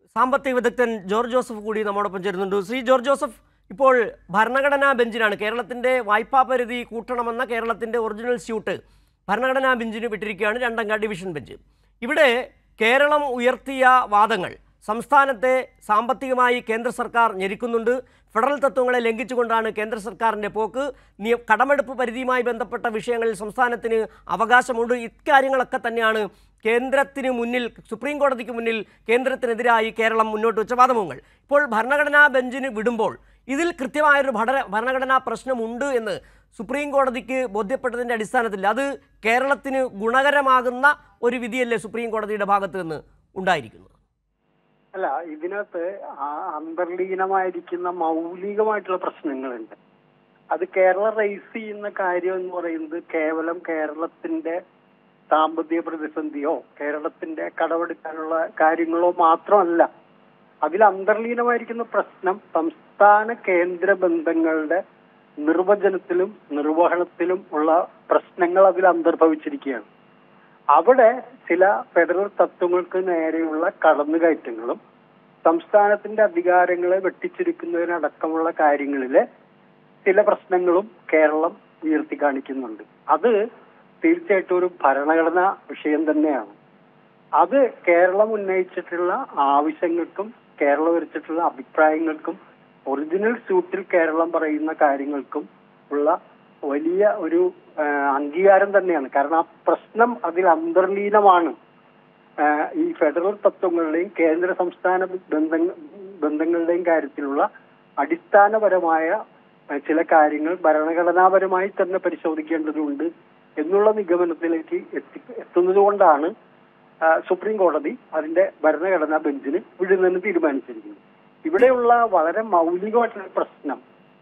സാമ്പത്തിക വിദഗ്ധൻ George Joseph കൂടി നമ്മോടൊപ്പം ചേരുന്നുണ്ട് ശ്രീ ജോർജ് ജോസഫ് ഇപ്പോൾ ഭരണഘടനാ ബെഞ്ചിനാണ് കേരളത്തിൻ്റെ വായ്പാ പരിധി കൂട്ടണമെന്ന കേരളത്തിൻ്റെ ഒറിജിനൽ സ്യൂട്ട് ഭരണഘടനാ ബെഞ്ചിന് വിട്ടിരിക്കുകയാണ് രണ്ടംഗ ഡിവിഷൻ ബെഞ്ച് ഇവിടെ കേരളം ഉയർത്തിയ വാദങ്ങൾ സംസ്ഥാനത്തെ സാമ്പത്തികമായി കേന്ദ്ര സർക്കാർ ഞെരുക്കുന്നുണ്ട് ഫെഡറൽ തത്വങ്ങളെ ലംഘിച്ചുകൊണ്ടാണ് കേന്ദ്ര സർക്കാരിൻ്റെ പോക്ക് നിയ കടമെടുപ്പ് പരിധിയുമായി ബന്ധപ്പെട്ട വിഷയങ്ങളിൽ സംസ്ഥാനത്തിന് അവകാശമുണ്ട് ഇക്കാര്യങ്ങളൊക്കെ തന്നെയാണ് കേന്ദ്രത്തിന് മുന്നിൽ സുപ്രീം കോടതിക്ക് മുന്നിൽ കേന്ദ്രത്തിനെതിരായി കേരളം മുന്നോട്ട് വെച്ച വാദമുകൾ ഇപ്പോൾ ഭരണഘടനാ ബെഞ്ചിന് വിടുമ്പോൾ ഇതിൽ കൃത്യമായൊരു ഭട ഭരണഘടനാ പ്രശ്നമുണ്ട് എന്ന് സുപ്രീം കോടതിക്ക് ബോധ്യപ്പെട്ടതിൻ്റെ അടിസ്ഥാനത്തിൽ അത് കേരളത്തിന് ഗുണകരമാകുന്ന ഒരു വിധിയല്ലേ സുപ്രീം കോടതിയുടെ ഭാഗത്ത് നിന്ന് ഉണ്ടായിരിക്കുന്നത് അല്ല ഇതിനകത്ത് ആ- അന്തർലീനമായിരിക്കുന്ന മൗലികമായിട്ടുള്ള പ്രശ്നങ്ങളുണ്ട് അത് കേരളം റേസ് ചെയ്യുന്ന കാര്യം എന്ന് പറയുന്നത് കേവലം കേരളത്തിന്റെ സാമ്പത്തിക പ്രതിസന്ധിയോ കേരളത്തിന്റെ കടമെടുക്കാനുള്ള കാര്യങ്ങളോ മാത്രമല്ല അതിൽ അന്തർലീനമായിരിക്കുന്ന പ്രശ്നം സംസ്ഥാന കേന്ദ്ര ബന്ധങ്ങളുടെ നിർവചനത്തിലും നിർവഹണത്തിലും ഉള്ള പ്രശ്നങ്ങൾ അതിൽ അന്തർഭവിച്ചിരിക്കുകയാണ് അവിടെ ചില ഫെഡറൽ തത്വങ്ങൾക്ക് നേരെയുള്ള കടന്നുകയറ്റങ്ങളും സംസ്ഥാനത്തിന്റെ അധികാരങ്ങളെ വെട്ടിച്ചുരുക്കുന്നതിനടക്കമുള്ള കാര്യങ്ങളിലെ ചില പ്രശ്നങ്ങളും കേരളം ഉയർത്തി കാണിക്കുന്നുണ്ട് അത് തീർച്ചയായിട്ടും ഒരു ഭരണഘടനാ വിഷയം തന്നെയാണ് അത് കേരളം ഉന്നയിച്ചിട്ടുള്ള ആവശ്യങ്ങൾക്കും കേരളം ഉയർത്തിയിട്ടുള്ള അഭിപ്രായങ്ങൾക്കും ഒറിജിനൽ സ്യൂട്ടിൽ കേരളം പറയുന്ന കാര്യങ്ങൾക്കും ഉള്ള വലിയ ഒരു ആ, അംഗീകാരം തന്നെയാണ് കാരണം ആ പ്രശ്നം അതിൽ അന്തർലീനമാണ് ആ, ഈ ഫെഡറൽ തത്വങ്ങളുടെയും കേന്ദ്ര സംസ്ഥാന ബന്ധ ബന്ധങ്ങളുടെയും കാര്യത്തിലുള്ള അടിസ്ഥാനപരമായ ആ, ചില കാര്യങ്ങൾ ഭരണഘടനാപരമായി തന്നെ പരിശോധിക്കേണ്ടതുണ്ട് എന്നുള്ള നിഗമനത്തിലേക്ക് എത്തി എത്തുന്നത് കൊണ്ടാണ് ആ, സുപ്രീം കോടതി അതിന്റെ ഭരണഘടനാ ബെഞ്ചിന് വിടുന്നതിന് തീരുമാനിച്ചിരിക്കുന്നത് ഇവിടെയുള്ള വളരെ മൗലികമായിട്ടുള്ള പ്രശ്നം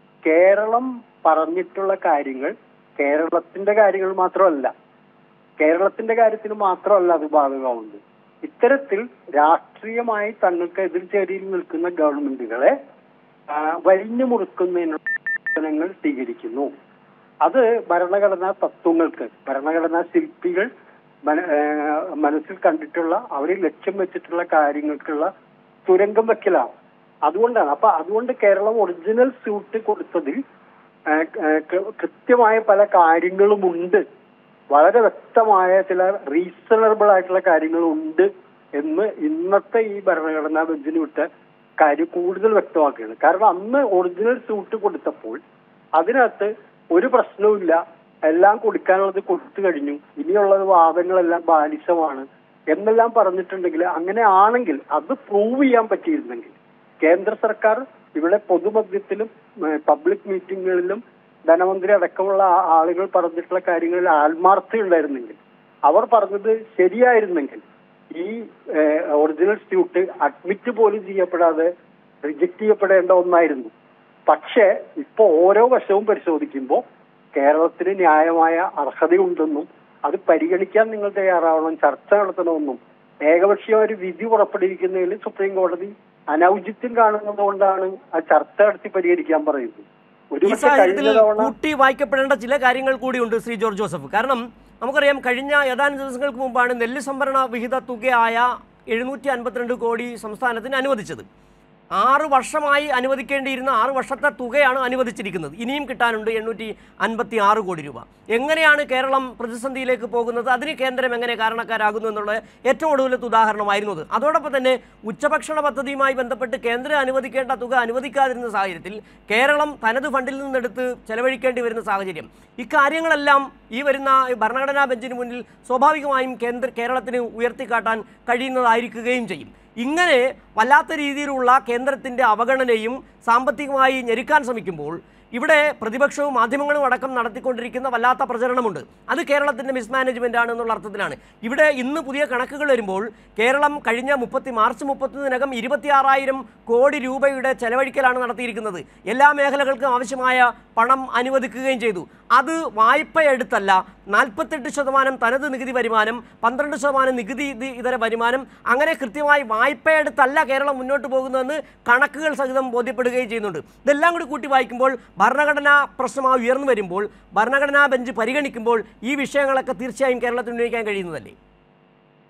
കേരളം പറഞ്ഞിട്ടുള്ള കാര്യങ്ങൾ കേരളത്തിന്റെ കാര്യങ്ങൾ മാത്രമല്ല കേരളത്തിന്റെ കാര്യത്തിന് മാത്രമല്ല അത് ബാധകമാവുന്നത് ഇത്തരത്തിൽ രാഷ്ട്രീയമായി തങ്ങൾക്ക് എതിർചേരിയിൽ നിൽക്കുന്ന ഗവൺമെന്റുകളെ ആ, വരിഞ്ഞു മുറുക്കുന്നതിനുള്ള പ്രവർത്തനങ്ങൾ സ്വീകരിക്കുന്നു അത് ഭരണഘടനാ തത്വങ്ങൾക്ക് ഭരണഘടനാ ശില്പികൾ മന- ആ, മനസ്സിൽ കണ്ടിട്ടുള്ള അവരിൽ ലക്ഷ്യം വെച്ചിട്ടുള്ള കാര്യങ്ങൾക്കുള്ള തുരങ്കം വെക്കലാണ് അതുകൊണ്ടാണ് അപ്പൊ അതുകൊണ്ട് കേരളം ഒറിജിനൽ സ്യൂട്ട് കൊടുത്തതിൽ ആ, ആ, കൃ- കൃത്യമായ പല കാര്യങ്ങളുമുണ്ട് വളരെ വ്യക്തമായ ചില റീസണബിൾ ആയിട്ടുള്ള കാര്യങ്ങളുണ്ട് എന്ന് ഇന്നത്തെ ഈ ഭരണഘടനാ ബെഞ്ചിന് വിട്ട കാര്യം കൂടുതൽ വ്യക്തമാക്കുകയാണ് കാരണം അന്ന് ഒറിജിനൽ സ്യൂട്ട് കൊടുത്തപ്പോൾ അതിനകത്ത് ഒരു പ്രശ്നവുമില്ല എല്ലാം കൊടുക്കാനുള്ളത് കൊടുത്തു കഴിഞ്ഞു ഇനിയുള്ളത് വാദങ്ങളെല്ലാം ബാലിശമാണ് എന്നെല്ലാം പറഞ്ഞിട്ടുണ്ടെങ്കിൽ അങ്ങനെ ആണെങ്കിൽ അത് പ്രൂവ് ചെയ്യാൻ പറ്റിയിരുന്നെങ്കിൽ കേന്ദ്ര സർക്കാർ ഇവിടെ പൊതുമധ്യത്തിലും പബ്ലിക് മീറ്റിങ്ങുകളിലും ധനമന്ത്രി അടക്കമുള്ള ആ- ആളുകൾ പറഞ്ഞിട്ടുള്ള കാര്യങ്ങളിൽ ആത്മാർത്ഥത ഉണ്ടായിരുന്നെങ്കിൽ അവർ പറഞ്ഞത് ശരിയായിരുന്നെങ്കിൽ ഈ ഒറിജിനൽ സ്യൂട്ട് അഡ്മിറ്റ് പോലും ചെയ്യപ്പെടാതെ റിജക്ട് ചെയ്യപ്പെടേണ്ട ഒന്നായിരുന്നു പക്ഷേ ഇപ്പൊ ഓരോ വശവും പരിശോധിക്കുമ്പോൾ കേരളത്തിന് ന്യായമായ അർഹതയുണ്ടെന്നും അത് പരിഗണിക്കാൻ നിങ്ങൾ തയ്യാറാവണം ചർച്ച നടത്തണമെന്നും ഏകപക്ഷീയ ഒരു വിധി പുറപ്പെടുവിക്കുന്നതിൽ സുപ്രീം കോടതി അനൗചിത്യം കാണുന്നത് കൊണ്ടാണ് ആ ചർച്ച നടത്തി പരിഹരിക്കാൻ പറയുന്നത് ഈ ഒരുപക്ഷെ സാഹചര്യത്തിൽ കഴിഞ്ഞ തവണ കൂട്ടി വായിക്കപ്പെടേണ്ട ചില കാര്യങ്ങൾ കൂടിയുണ്ട് ശ്രീ ജോർജ് ജോസഫ് കാരണം നമുക്കറിയാം കഴിഞ്ഞ ഏതാനും ദിവസങ്ങൾക്ക് മുമ്പാണ് നെല്ല് സംഭരണ വിഹിത തുകയായ എഴുന്നൂറ്റി അൻപത്തിരണ്ട് കോടി സംസ്ഥാനത്തിന് അനുവദിച്ചത് ആറ് വർഷമായി അനുവദിക്കേണ്ടിയിരുന്ന ആറ് വർഷത്തെ തുകയാണ് അനുവദിച്ചിരിക്കുന്നത് ഇനിയും കിട്ടാനുണ്ട് എണ്ണൂറ്റി അൻപത്തി ആറ് കോടി രൂപ എങ്ങനെയാണ് കേരളം പ്രതിസന്ധിയിലേക്ക് പോകുന്നത് അതിന് കേന്ദ്രം എങ്ങനെ കാരണക്കാരാകുന്നു എന്നുള്ള ഏറ്റവും ഒടുവിലത്തെ ഉദാഹരണമായിരുന്നു അത് അതോടൊപ്പം തന്നെ ഉച്ചഭക്ഷണ പദ്ധതിയുമായി ബന്ധപ്പെട്ട് കേന്ദ്രം അനുവദിക്കേണ്ട തുക അനുവദിക്കാതിരുന്ന സാഹചര്യത്തിൽ കേരളം തനത് ഫണ്ടിൽ നിന്നെടുത്ത് ചെലവഴിക്കേണ്ടി വരുന്ന സാഹചര്യം ഇക്കാര്യങ്ങളെല്ലാം ഈ വരുന്ന ഈ ഭരണഘടനാ ബെഞ്ചിന് മുന്നിൽ സ്വാഭാവികമായും കേന്ദ്ര കേരളത്തിന് ഉയർത്തിക്കാട്ടാൻ കഴിയുന്നതായിരിക്കുകയും ചെയ്യും ഇങ്ങനെ വല്ലാത്ത രീതിയിലുള്ള കേന്ദ്രത്തിൻ്റെ അവഗണനയും സാമ്പത്തികമായി ഞെരുക്കാൻ ശ്രമിക്കുമ്പോൾ ഇവിടെ പ്രതിപക്ഷവും മാധ്യമങ്ങളും അടക്കം നടത്തിക്കൊണ്ടിരിക്കുന്ന വല്ലാത്ത പ്രചരണമുണ്ട് അത് കേരളത്തിൻ്റെ മിസ്മാനേജ്മെൻ്റ് ആണ് എന്നുള്ള അർത്ഥത്തിലാണ് ഇവിടെ ഇന്ന് പുതിയ കണക്കുകൾ വരുമ്പോൾ കേരളം കഴിഞ്ഞ മുപ്പത്തി മാർച്ച് മുപ്പത്തൊന്നിനകം ഇരുപത്തിയാറായിരം കോടി രൂപയുടെ ചെലവഴിക്കലാണ് നടത്തിയിരിക്കുന്നത് എല്ലാ മേഖലകൾക്കും ആവശ്യമായ പണം അനുവദിക്കുകയും ചെയ്തു അത് വായ്പയെടുത്തല്ല നാൽപ്പത്തെട്ട് ശതമാനം തനത് നികുതി വരുമാനം പന്ത്രണ്ട് ശതമാനം നികുതി ഇത് ഇതര വരുമാനം അങ്ങനെ കൃത്യമായി വായ്പയെടുത്തല്ല കേരളം മുന്നോട്ട് പോകുന്നതെന്ന് കണക്കുകൾ സഹിതം ബോധ്യപ്പെടുകയും ചെയ്യുന്നുണ്ട് ഇതെല്ലാം കൂടി കൂട്ടി വായിക്കുമ്പോൾ ഭരണഘടനാ പ്രശ്നമായി ഉയർന്നു വരുമ്പോൾ ഭരണഘടനാ ബെഞ്ച് പരിഗണിക്കുമ്പോൾ ഈ വിഷയങ്ങളൊക്കെ തീർച്ചയായും കേരളത്തിൽ ഉന്നയിക്കാൻ കഴിയുന്നതല്ലേ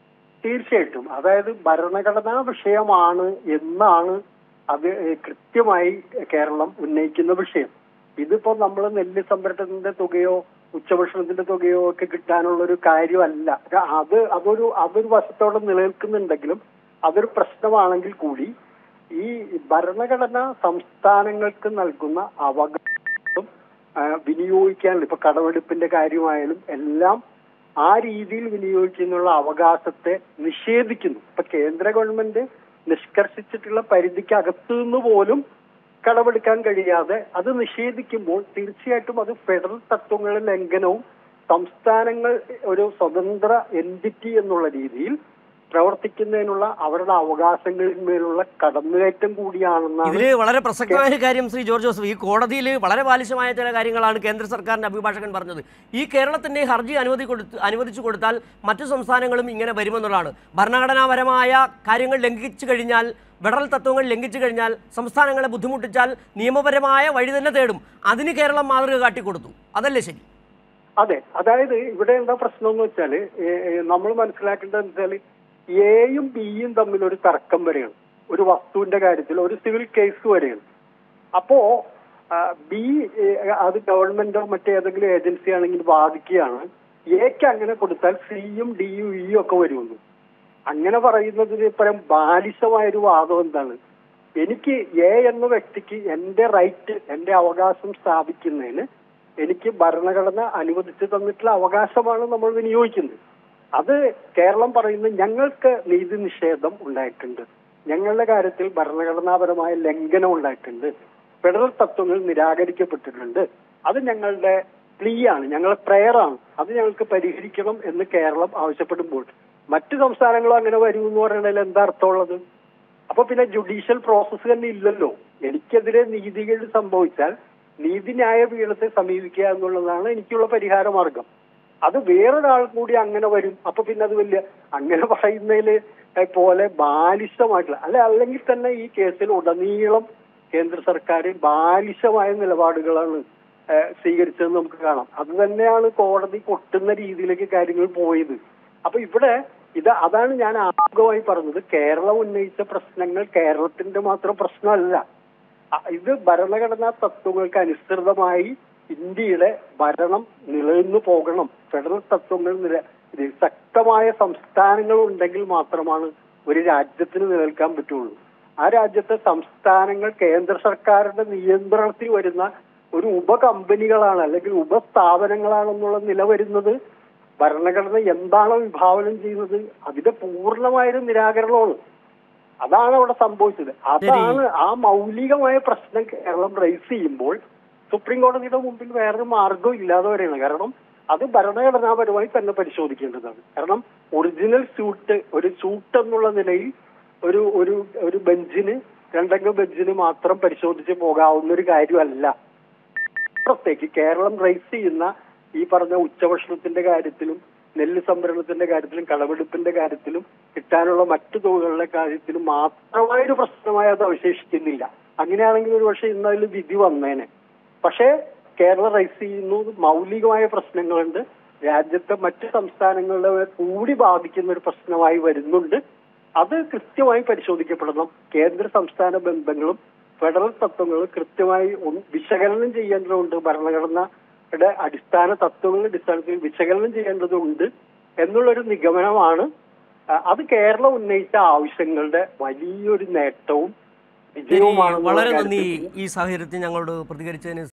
തീർച്ചയായിട്ടും അതായത് ഭരണഘടനാ വിഷയമാണ് എന്നാണ് അത് കൃത്യമായി കേരളം ഉന്നയിക്കുന്ന വിഷയം ഇതിപ്പോ നമ്മൾ നെല്ല് സംഭരണത്തിന്റെ തുകയോ ഉച്ചഭക്ഷണത്തിന്റെ തുകയോ ഒക്കെ കിട്ടാനുള്ള ഒരു കാര്യമല്ല അത് അതൊരു അതൊരു വശത്തോടെ നിലനിൽക്കുന്നുണ്ടെങ്കിലും അതൊരു പ്രശ്നമാണെങ്കിൽ കൂടി ഈ ഭരണഘടന സംസ്ഥാനങ്ങൾക്ക് നൽകുന്ന അവകാശം ആ, വിനിയോഗിക്കാനുള്ള ഇപ്പൊ കടമെടുപ്പിന്റെ കാര്യമായാലും എല്ലാം ആ രീതിയിൽ വിനിയോഗിക്കുന്നുള്ള അവകാശത്തെ നിഷേധിക്കുന്നു ഇപ്പൊ കേന്ദ്ര ഗവൺമെന്റ് നിഷ്കർഷിച്ചിട്ടുള്ള പരിധിക്ക് അകത്തു നിന്ന് പോലും കടമെടുക്കാൻ കഴിയാതെ അത് നിഷേധിക്കുമ്പോൾ തീർച്ചയായിട്ടും അത് ഫെഡറൽ തത്വങ്ങളുടെ ലംഘനവും സംസ്ഥാനങ്ങൾ ഒരു സ്വതന്ത്ര എൻറ്റിറ്റി എന്നുള്ള രീതിയിൽ പ്രവർത്തിക്കുന്നതിനുള്ള അവരുടെ അവകാശങ്ങളിന്മേലുള്ള കടന്നുകയറ്റം കൂടിയാണെന്നാണ് ഇതിൽ വളരെ പ്രസക്തമായ ഒരു കാര്യം ശ്രീ ജോർജ് ജോസഫ് ഈ കോടതിയിൽ വളരെ ബാലിശമായ ചില കാര്യങ്ങളാണ് കേന്ദ്ര സർക്കാരിന്റെ അഭിഭാഷകൻ പറഞ്ഞത് ഈ കേരളത്തിന്റെ ഹർജി അനുമതി കൊടുത്ത് അനുവദിച്ചു കൊടുത്താൽ മറ്റു സംസ്ഥാനങ്ങളും ഇങ്ങനെ വരുമെന്നുള്ളതാണ് ഭരണഘടനാപരമായ കാര്യങ്ങൾ ലംഘിച്ചു കഴിഞ്ഞാൽ ഫെഡറൽ തത്വങ്ങൾ ലംഘിച്ചു കഴിഞ്ഞാൽ സംസ്ഥാനങ്ങളെ ബുദ്ധിമുട്ടിച്ചാൽ നിയമപരമായ വഴി തന്നെ തേടും അതിന് കേരളം മാതൃക കാട്ടിക്കൊടുത്തു അതല്ലേ ശരി അതെ അതായത് ഇവിടെ എന്താ പ്രശ്നം എന്ന് വെച്ചാല് നമ്മൾ മനസ്സിലാക്കേണ്ടത് വെച്ചാല് എയും ബിയും തമ്മിൽ ഒരു തർക്കം വരെയാണ് ഒരു വസ്തുവിന്റെ കാര്യത്തിൽ ഒരു സിവിൽ കേസ് വരെയാണ് അപ്പോ ബി അത് ഗവൺമെന്റോ മറ്റേതെങ്കിലും ഏജൻസി ആണെങ്കിൽ ബാധിക്കുകയാണ് എക്ക് അങ്ങനെ കൊടുത്താൽ സിയും ഡിയും ഇയും ഒക്കെ വരുമെന്ന് അങ്ങനെ പറയുന്നതിന് പരം ബാലിശമായ ഒരു വാദം എന്താണ് എനിക്ക് എ എന്ന വ്യക്തിക്ക് എന്റെ റൈറ്റ് എന്റെ അവകാശം സ്ഥാപിക്കുന്നതിന് എനിക്ക് ഭരണഘടന അനുവദിച്ചു തന്നിട്ടുള്ള അവകാശമാണ് നമ്മൾ വിനിയോഗിക്കുന്നത് അത് കേരളം പറയുന്നത് ഞങ്ങൾക്ക് നീതി നിഷേധം ഉണ്ടായിട്ടുണ്ട് ഞങ്ങളുടെ കാര്യത്തിൽ ഭരണഘടനാപരമായ ലംഘനം ഉണ്ടായിട്ടുണ്ട് ഫെഡറൽ തത്വങ്ങൾ നിരാകരിക്കപ്പെട്ടിട്ടുണ്ട് അത് ഞങ്ങളുടെ പ്ലീ ആണ് ഞങ്ങളുടെ പ്രെയർ ആണ് അത് ഞങ്ങൾക്ക് പരിഹരിക്കണം എന്ന് കേരളം ആവശ്യപ്പെടുമ്പോൾ മറ്റു സംസ്ഥാനങ്ങളും അങ്ങനെ വരൂ എന്ന് പറയുന്നതിൽ എന്താ അർത്ഥമുള്ളത് അപ്പൊ പിന്നെ ജുഡീഷ്യൽ പ്രോസസ്സ് തന്നെ ഇല്ലല്ലോ എനിക്കെതിരെ നീതികേട് സംഭവിച്ചാൽ നീതിന്യായ പീഠത്തെ സമീപിക്കുക എന്നുള്ളതാണ് എനിക്കുള്ള പരിഹാര മാർഗം അത് വേറൊരാൾ കൂടി അങ്ങനെ വരും അപ്പൊ പിന്നെ അത് വലിയ അങ്ങനെ പറയുന്നതില് പോലെ ബാലിശമായിട്ടുള്ള അല്ലെ അല്ലെങ്കിൽ തന്നെ ഈ കേസിൽ ഉടനീളം കേന്ദ്ര സർക്കാർ ബാലിശമായ നിലപാടുകളാണ് ഏഹ്, സ്വീകരിച്ചതെന്ന് നമുക്ക് കാണാം അത് തന്നെയാണ് കോടതി കൊട്ടുന്ന രീതിയിലേക്ക് കാര്യങ്ങൾ പോയത് അപ്പൊ ഇവിടെ ഇത് അതാണ് ഞാൻ ആമുഖമായി പറഞ്ഞത് കേരളം ഉന്നയിച്ച പ്രശ്നങ്ങൾ കേരളത്തിന്റെ മാത്രം പ്രശ്നമല്ല അ- ഇത് ഭരണഘടനാ തത്വങ്ങൾക്ക് അനുസൃതമായി ഇന്ത്യയുടെ ഭരണം നിലനിന്നു പോകണം ഫെഡറൽ തത്വങ്ങൾ നില ഇത് ശക്തമായ സംസ്ഥാനങ്ങൾ ഉണ്ടെങ്കിൽ മാത്രമാണ് ഒരു രാജ്യത്തിന് നിലനിൽക്കാൻ പറ്റുള്ളൂ ആ രാജ്യത്തെ സംസ്ഥാനങ്ങൾ കേന്ദ്ര സർക്കാരിന്റെ നിയന്ത്രണത്തിൽ വരുന്ന ഒരു ഉപകമ്പനികളാണ് അല്ലെങ്കിൽ ഉപസ്ഥാപനങ്ങളാണെന്നുള്ള നില വരുന്നത് ഭരണഘടന എന്താണോ വിഭാവനം ചെയ്യുന്നത് അതിന്റെ പൂർണ്ണമായൊരു നിരാകരണമാണ് അതാണ് അവിടെ സംഭവിച്ചത് അതാണ് ആ മൗലികമായ പ്രശ്നം കേരളം റൈസ് ചെയ്യുമ്പോൾ സുപ്രീം കോടതിയുടെ മുമ്പിൽ വേറൊരു മാർഗവും ഇല്ലാതെ വരെയാണ് കാരണം അത് ഭരണഘടനാപരമായി തന്നെ പരിശോധിക്കേണ്ടതാണ് കാരണം ഒറിജിനൽ സ്യൂട്ട് ഒരു സൂട്ട് എന്നുള്ള നിലയിൽ ഒരു ഒരു ഒരു ബെഞ്ചിന് രണ്ടംഗ ബെഞ്ചിന് മാത്രം പരിശോധിച്ച് പോകാവുന്ന ഒരു കാര്യമല്ല അപ്പുറത്തേക്ക് കേരളം റൈസ് ചെയ്യുന്ന ഈ പറഞ്ഞ ഉച്ചഭക്ഷണത്തിന്റെ കാര്യത്തിലും നെല്ല് സംഭരണത്തിന്റെ കാര്യത്തിലും കളവെടുപ്പിന്റെ കാര്യത്തിലും കിട്ടാനുള്ള മറ്റു തുകകളുടെ കാര്യത്തിലും മാത്രമായൊരു പ്രശ്നമായി അത് അവശേഷിക്കുന്നില്ല അങ്ങനെയാണെങ്കിൽ ഒരു പക്ഷേ ഇന്ന് അതിൽ വിധി വന്നേനെ പക്ഷേ കേരളം റൈസ് ചെയ്യുന്നു മൗലികമായ പ്രശ്നങ്ങളുണ്ട് രാജ്യത്തെ മറ്റ് സംസ്ഥാനങ്ങളുടെ മേൽ കൂടി ബാധിക്കുന്ന ഒരു പ്രശ്നമായി വരുന്നുണ്ട് അത് കൃത്യമായി പരിശോധിക്കപ്പെടണം കേന്ദ്ര സംസ്ഥാന ബന്ധങ്ങളും ഫെഡറൽ തത്വങ്ങളും കൃത്യമായി ഒന്ന് വിശകലനം ചെയ്യേണ്ടതുണ്ട് ഭരണഘടനയുടെ അടിസ്ഥാന തത്വങ്ങളുടെ അടിസ്ഥാനത്തിൽ വിശകലനം ചെയ്യേണ്ടതുണ്ട് എന്നുള്ളൊരു നിഗമനമാണ് ആ, അത് കേരളം ഉന്നയിച്ച ആവശ്യങ്ങളുടെ വലിയൊരു നേട്ടവും ശരി, വിജയവുമാണെന്നുള്ള വളരെ നന്ദി കാര്യത്തിൽ ഈ സാഹചര്യത്തിൽ ഞങ്ങളോട് പ്രതികരിച്ചതിന്